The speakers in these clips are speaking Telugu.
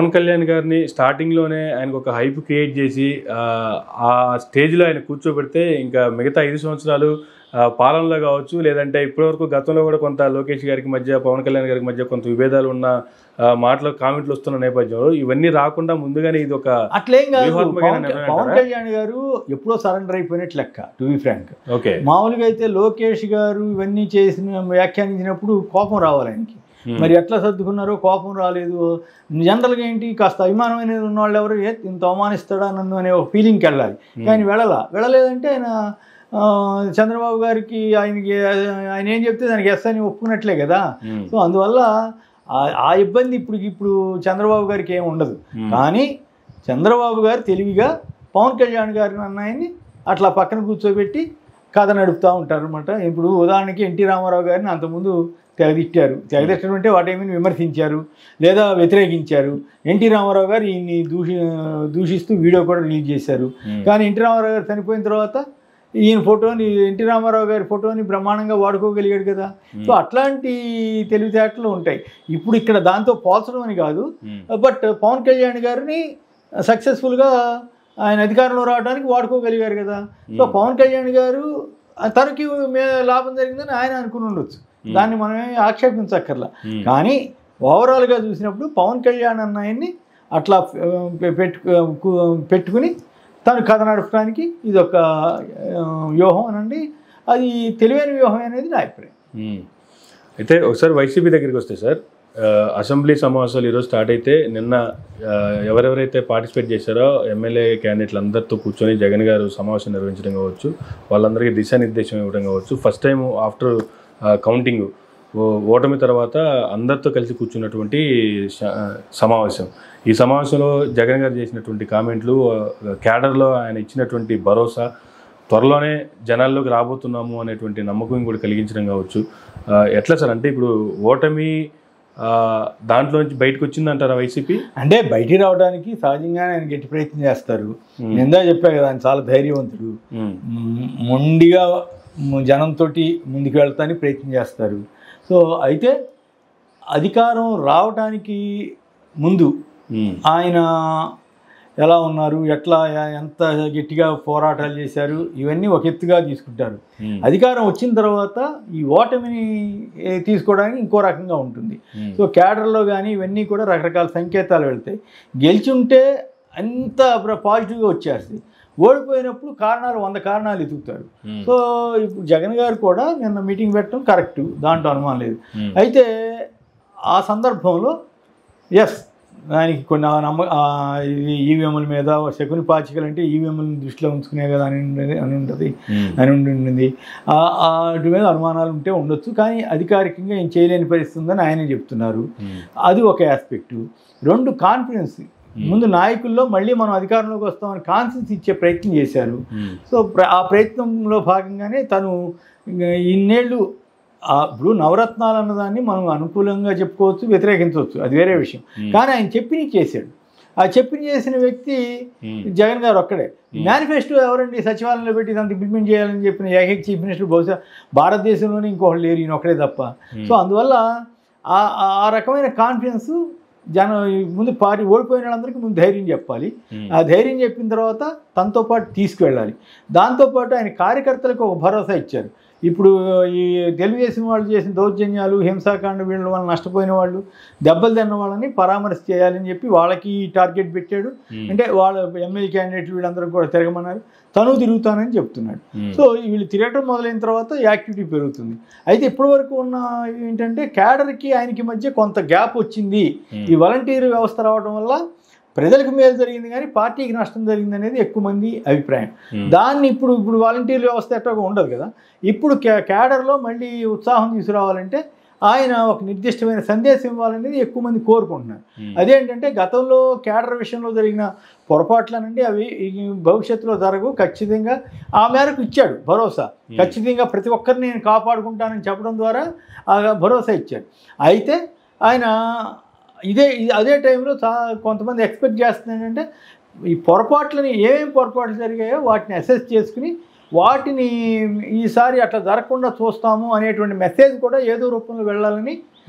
పవన్ కళ్యాణ్ గారిని స్టార్టింగ్లోనే ఆయనకు ఒక హైప్ క్రియేట్ చేసి ఆ, ఆ స్టేజ్లో ఆయన కూర్చోబెడితే ఇంకా మిగతా ఐదు సంవత్సరాలు ఆ, పాలనలో కావచ్చు లేదంటే ఇప్పటివరకు గతంలో కూడా కొంత లోకేష్ గారికి మధ్య పవన్ కళ్యాణ్ గారికి మధ్య కొంత విభేదాలు ఉన్న ఆ, మాటలు కామెంట్లు వస్తున్న నేపథ్యంలో ఇవన్నీ రాకుండా ముందుగానే ఇది ఒక అట్లేం కాదు వ్యూహాత్మకమైన పవన్ నిర్ణయం పవన్ అంటారా? కళ్యాణ్ గారు ఎప్పుడో సరెండర్ అయిపోయినట్లు లెక్క టు బి ఫ్రాంక్ ఓకే మామూలుగా అయితే లోకేష్ గారు ఇవన్నీ చేసిన వ్యాఖ్యానించినప్పుడు కోపం రావాలి ఆయనకి Hmm. మరి ఎట్లా సర్దుకున్నారో కోపం రాలేదు జనరల్గా ఏంటి కాస్త అభిమానమైన ఉన్న వాళ్ళు ఎవరు ఏ ఇంత అవమానిస్తాడా నన్ను అనే ఒక ఫీలింగ్కి వెళ్ళాలి కానీ వెళ్ళాల వెళ్ళలేదంటే ఆయన ఆ, చంద్రబాబు గారికి ఆయనకి ఆయన ఏం చెప్తే దానికి ఎస్ అని ఒప్పుకున్నట్లే కదా ఉమ్, సో అందువల్ల ఆ- ఆ ఇబ్బంది ఇప్పుడు ఇప్పుడు చంద్రబాబు గారికి ఏమి ఉండదు ఉమ్, కానీ చంద్రబాబు గారు తెలివిగా పవన్ కళ్యాణ్ గారిని అన్నాయన్ని అట్లా పక్కన కూర్చోబెట్టి కథ నడుపుతూ ఉంటారు అనమాట ఇప్పుడు ఉదాహరణకి ఎన్టీ రామారావు గారిని అంతకుముందు తెగదిట్టారు తెగదిట్టడం అంటే వాటేమీ విమర్శించారు లేదా వ్యతిరేకించారు ఎన్టీ రామారావు గారు ఈయన్ని దూషి దూషిస్తూ వీడియో కూడా రిలీజ్ చేశారు ఉమ్, కానీ ఎన్టీ రామారావు గారు చనిపోయిన తర్వాత ఈయన ఫోటోని ఎన్టీ రామారావు గారి ఫోటోని బ్రహ్మాండంగా వాడుకోగలిగాడు కదా సో అట్లాంటి తెలివితేటలు ఉంటాయి ఇప్పుడు ఇక్కడ దాంతో పోల్చడం అని కాదు ఉమ్, బట్ పవన్ కళ్యాణ్ గారిని సక్సెస్ఫుల్గా ఆయన అధికారంలో రావడానికి వాడుకోగలిగారు కదా సో Hmm. పవన్ కళ్యాణ్ గారు ఆ, తనకి మే లాభం జరిగిందని ఆయన అనుకుని ఉండొచ్చు Hmm. దాన్ని మనమే ఆక్షేపించక్కర్లా ఉమ్, కానీ ఓవరాల్గా చూసినప్పుడు పవన్ కళ్యాణ్ అన్న ఆయన్ని అట్లా ఆ, పె- పెట్టు కు- పెట్టుకుని తను కథ నడపడానికి ఇది ఒక ఆ, వ్యూహం అనండి అది తెలివైన వ్యూహం అనేది నా అభిప్రాయం ఉమ్. అయితే ఒకసారి వైసీపీ దగ్గరికి వస్తే సార్ ఆ, అసెంబ్లీ సమావేశాలు ఈరోజు స్టార్ట్ అయితే నిన్న ఆ, ఎవరెవరైతే పార్టిసిపేట్ చేశారో ఎమ్మెల్యే క్యాండిడేట్లు అందరితో కూర్చొని జగన్ గారు సమావేశం నిర్వహించడం కావచ్చు వాళ్ళందరికీ దిశానిర్దేశం ఇవ్వడం కావచ్చు ఫస్ట్ టైం ఆఫ్టర్ కౌంటింగ్ ఓటమి తర్వాత అందరితో కలిసి కూర్చున్నటువంటి శ- సమావేశం ఈ సమావేశంలో జగన్ గారు చేసినటువంటి కామెంట్లు ఆ, క్యాడర్లో ఆయన ఇచ్చినటువంటి భరోసా త్వరలోనే జనాల్లోకి రాబోతున్నాము అనేటువంటి నమ్మకం కూడా కలిగించడం కావచ్చు ఆ, ఎట్లా సార్ అంటే ఇప్పుడు ఓటమి ఆ, దాంట్లోంచి బయటకు వచ్చిందంటారా వైసీపీ అంటే బయటికి రావడానికి సహజంగానే ఆయన గట్టి ప్రయత్నం చేస్తారు Hmm. నిందా చెప్పా కదా ఆయన చాలా ధైర్యవంతుడు ఉమ్, మ్, మొండిగా మ్, జనంతోటి ముందుకు వెళ్తానికి ప్రయత్నం చేస్తారు సో అయితే అధికారం రావడానికి ముందు ఉమ్, ఆయన ఎలా ఉన్నారు ఎట్లా ఎ- ఎంత గట్టిగా పోరాటాలు చేశారు ఇవన్నీ ఒక ఎత్తుగా తీసుకుంటారు ఉమ్, అధికారం వచ్చిన తర్వాత ఈ ఓటమిని ఏ, తీసుకోవడానికి ఇంకో రకంగా ఉంటుంది ఉమ్, సో క్యాడర్లో కానీ ఇవన్నీ కూడా రకరకాల సంకేతాలు వెళ్తాయి గెలిచుంటే అంత పాజిటివ్గా వచ్చేస్తాయి ఓడిపోయినప్పుడు కారణాలు వంద కారణాలు ఎదుగుతారు ఉమ్, సో ఇప్పుడు జగన్ గారు కూడా నిన్న మీటింగ్ పెట్టడం కరెక్ట్ దాంట్లో అనుమానం లేదు ఉమ్, అయితే ఆ సందర్భంలో ఎస్ ఆయనకి కొన్ని ఆ నమ్మ ఆ ఇది ఈవీఎంల మీద శకుని పాచికలు అంటే ఈవీఎంలను దృష్టిలో ఉంచుకునే కదా అని ఉండేది అని ఉంటుంది ఉమ్, అని ఉండింది ఆ- ఆ వాటి మీద అనుమానాలు ఉంటే ఉండొచ్చు కానీ అధికారికంగా ఏం చేయలేని పరిస్థితి ఉందని ఆయనే చెప్తున్నారు ఉమ్, అది ఒక ఆస్పెక్టు రెండు కాన్ఫిడెన్స్ ముందు నాయకుల్లో మళ్ళీ మనం అధికారంలోకి వస్తామని కాన్ఫిడెన్స్ ఇచ్చే ప్రయత్నం చేశారు ఉమ్, సో ప్ర- ఆ ప్రయత్నంలో భాగంగానే తను ఇంక ఇన్నేళ్ళు ఆ ఇప్పుడు నవరత్నాలు అన్నదాన్ని మనం అనుకూలంగా చెప్పుకోవచ్చు వ్యతిరేకించవచ్చు అది వేరే విషయం ఉమ్, కానీ ఆయన చెప్పిన చేశాడు ఆ చెప్పిన చేసిన వ్యక్తి ఉమ్, జగన్ గారు ఒక్కడే మేనిఫెస్టో ఎవరండి సచివాలయంలో పెట్టి ఇదంతా ఇంప్లిమెంట్ చేయాలని చెప్పిన ఏకైక చీఫ్ మినిస్టర్ బహుశా భారతదేశంలోనే ఇంకొకటి లేరు ఈయన ఒక్కడే తప్ప సో అందువల్ల ఆ ఆ- ఆ రకమైన కాన్ఫిడెన్స్ జన ముందు పార్టీ ఓడిపోయిన వాళ్ళందరికీ ముందు ధైర్యం చెప్పాలి ఉమ్, ఆ ధైర్యం చెప్పిన తర్వాత తనతో పాటు తీసుకువెళ్ళాలి దాంతోపాటు ఆయన కార్యకర్తలకు ఒక భరోసా ఇచ్చారు ఇప్పుడు ఈ తెలుగుదేశం వాళ్ళు చేసిన దౌర్జన్యాలు హింసాకాండ వీళ్ళ వల్ల నష్టపోయిన వాళ్ళు దెబ్బలు తిన్న వాళ్ళని పరామర్శ చేయాలని చెప్పి వాళ్ళకి టార్గెట్ పెట్టాడు ఉమ్, అంటే వాళ్ళ ఎమ్మెల్యే క్యాండిడేట్లు వీళ్ళందరూ కూడా తిరగమన్నారు తను తిరుగుతానని చెప్తున్నాడు ఉమ్, సో వీళ్ళు తిరగటం మొదలైన తర్వాత యాక్టివిటీ పెరుగుతుంది అయితే ఇప్పటివరకు ఉన్న ఏంటంటే క్యాడర్కి ఆయనకి మధ్య కొంత గ్యాప్ వచ్చింది ఉమ్, ఈ వాలంటీర్ వ్యవస్థ రావడం వల్ల ప్రజలకు మేలు జరిగింది కానీ పార్టీకి నష్టం జరిగింది అనేది ఎక్కువ మంది అభిప్రాయం ఉమ్, దాన్ని ఇప్పుడు ఇప్పుడు వాలంటీర్ వ్యవస్థ ఎట్టగా ఉండదు కదా ఇప్పుడు క్యా క్యాడర్లో మళ్ళీ ఉత్సాహం తీసుకురావాలంటే ఆయన ఒక నిర్దిష్టమైన సందేశం ఇవ్వాలనేది ఎక్కువ మంది కోరుకుంటున్నారు ఉమ్, అదేంటంటే గతంలో క్యాడర్ విషయంలో జరిగిన పొరపాట్లనండి అవి ఈ భవిష్యత్తులో జరగవు ఖచ్చితంగా ఆ మేరకు ఇచ్చాడు భరోసా ఖచ్చితంగా ప్రతి ఒక్కరిని నేను కాపాడుకుంటానని చెప్పడం ద్వారా ఆ భరోసా ఇచ్చాడు అయితే ఆయన ఇదే ఇ- అదే టైంలో చా కొంతమంది ఎక్స్పెక్ట్ చేస్తుంది ఏంటంటే ఈ పొరపాట్లని ఏమేమి పొరపాట్లు జరిగాయో వాటిని అసెస్ చేసుకుని వాటిని ఈసారి అట్లా జరగకుండా చూస్తాము అనేటువంటి మెసేజ్ కూడా ఏదో రూపంలో వెళ్ళాలని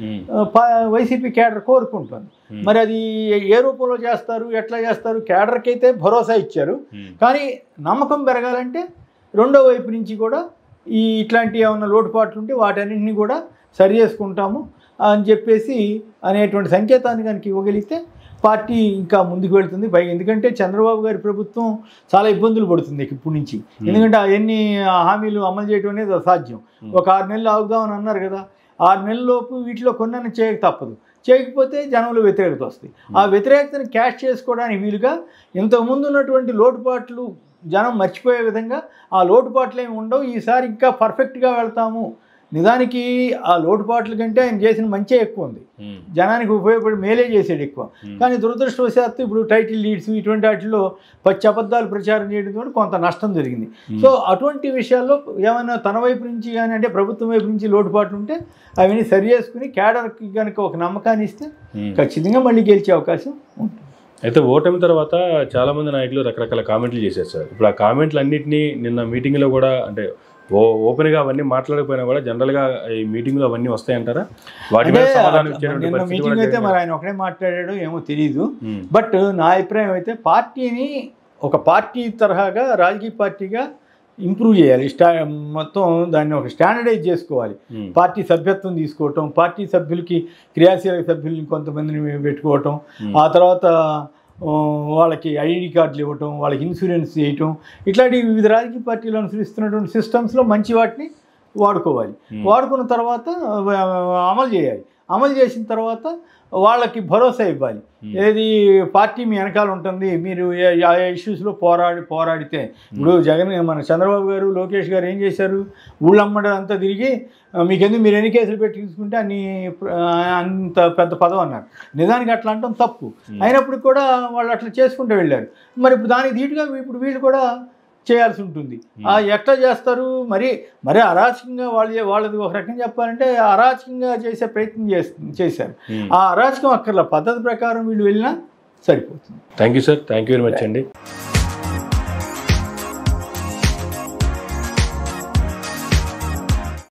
ఉమ్, ఆ, పా- వైసీపీ కేడర్ కోరుకుంటుంది మరి అది ఏ రూపంలో చేస్తారు ఎట్లా చేస్తారు కేడర్కి అయితే భరోసా ఇచ్చారు ఉమ్, కానీ నమ్మకం పెరగాలంటే రెండో వైపు నుంచి కూడా ఈ ఇట్లాంటి ఏమన్నా లోటుపాట్లు ఉంటే వాటన్నింటినీ కూడా సరి చేసుకుంటాము అని చెప్పేసి అనేటువంటి సంకేతాన్ని కనుక ఇవ్వగలిగితే పార్టీ ఇంకా ముందుకు వెళ్తుంది పైగా ఎందుకంటే చంద్రబాబు గారి ప్రభుత్వం చాలా ఇబ్బందులు పడుతుంది ఇక ఇప్పటి నుంచి ఎందుకంటే అవన్నీ హామీలు అమలు చేయడం అనేది అసాధ్యం ఒక ఆరు నెలలు ఆగుదామని అన్నారు కదా ఆరు నెలల లోపు వీటిలో కొన్ని చేయక తప్పదు చేయకపోతే జనంలో వ్యతిరేకత వస్తాయి ఆ వ్యతిరేకతను క్యాష్ చేసుకోవడానికి వీలుగా ఇంతకుముందు ఉన్నటువంటి లోటుపాట్లు జనం మర్చిపోయే విధంగా ఆ లోటుపాట్లు ఏమి ఉండవు ఈసారి ఇంకా పర్ఫెక్ట్గా వెళ్తాము నిజానికి ఆ లోటుపాట్ల కంటే ఆయన చేసిన మంచే ఎక్కువ ఉంది ఉమ్, జనానికి ఉపయోగపడి మేలే చేసాడు ఎక్కువ Hmm. కానీ దురదృష్టవశాత్తు ఇప్పుడు టైటిల్ లీడ్స్ ఇటువంటి వాటిలో పచ్చి అబద్ధాలు ప్రచారం చేయడం ద్వారా కొంత నష్టం జరిగింది సో అటువంటి విషయాల్లో ఏమైనా తన వైపు నుంచి కానీ అంటే ప్రభుత్వం వైపు నుంచి లోటుపాట్లు ఉంటే అవన్నీ సరి చేసుకుని కేడర్కి కనుక ఒక నమ్మకాన్ని ఇస్తే ఉమ్. ఖచ్చితంగా మళ్ళీ గెలిచే అవకాశం ఉంటుంది అయితే ఓటమి తర్వాత చాలా మంది నాయకులు రకరకాల కామెంట్లు చేశారు సార్ ఇప్పుడు ఆ కామెంట్లు అన్నింటినీ నిన్న మీటింగ్లో కూడా అంటే ఓ ఓపెన్గా అవన్నీ మాట్లాడకపోయినా కూడా జనరల్గా ఈ మీటింగ్లో అవన్నీ వస్తాయంటారా వాటి మీద అంటే సమాధానం అట్లా- ఇచ్చేటువంటి నిన్న పరిస్థితి మీటింగ్ కూడా అయితే జరిగింది. మరి ఆయన ఒకటే మాట్లాడాడు ఏమో తెలియదు ఉమ్, బట్ నా అభిప్రాయం అయితే పార్టీని ఒక పార్టీ తరహాగా రాజకీయ పార్టీగా ఇంప్రూవ్ చేయాలి స్టా మొత్తం దాన్ని ఒక స్టాండర్డైజ్ చేసుకోవాలి ఉమ్, పార్టీ సభ్యత్వం తీసుకోవటం పార్టీ సభ్యులకి క్రియాశీలక సభ్యుల్ని కొంతమందిని పెట్టుకోవటం Hmm. ఆ తర్వాత ఆ, వాళ్ళకి ఐడి కార్డులు ఇవ్వటం వాళ్ళకి ఇన్సూరెన్స్ చేయటం ఇట్లాంటి వివిధ రాజకీయ పార్టీలు అనుసరిస్తున్నటువంటి సిస్టమ్స్లో మంచి వాటిని వాడుకోవాలి Hmm. వాడుకున్న తర్వాత ఆ, అమలు చేయాలి అమలు చేసిన తర్వాత వాళ్ళకి భరోసా ఇవ్వాలి Hmm. ఏది పార్టీ మీ వెనకాల ఉంటుంది మీరు ఏ- ఆ ఇష్యూస్లో పోరాడి పోరాడితే ఇప్పుడు జగన్ మన చంద్రబాబు గారు లోకేష్ గారు ఏం చేశారు ఊళ్ళమ్మడ అంతా తిరిగి "ఆ, మీకెందుకు మీరు ఎన్ని కేసులు పెట్టి తీసుకుంటే అన్ని ఆ, అంత పెద్ద పదం అన్నారు నిజానికి అట్లా అంటాం తప్పు అయినప్పుడు కూడా వాళ్ళు అట్లా చేసుకుంటూ వెళ్ళారు మరి ఇప్పుడు దానికి ధీటుగా ఇప్పుడు వీళ్ళు కూడా చేయాల్సి ఉంటుంది ఆ ఎట్లా చేస్తారు మరి మరి అరాచకంగా వాళ్ళు వాళ్ళది ఒక రకం చెప్పాలంటే అరాచకంగా చేసే ప్రయత్నం చేస్ చేశారు ఉమ్. ఆ అరాచకం అక్కర్ల పద్ధతి ప్రకారం వీళ్ళు వెళ్ళినా సరిపోతుంది thank you sir thank you very much అండి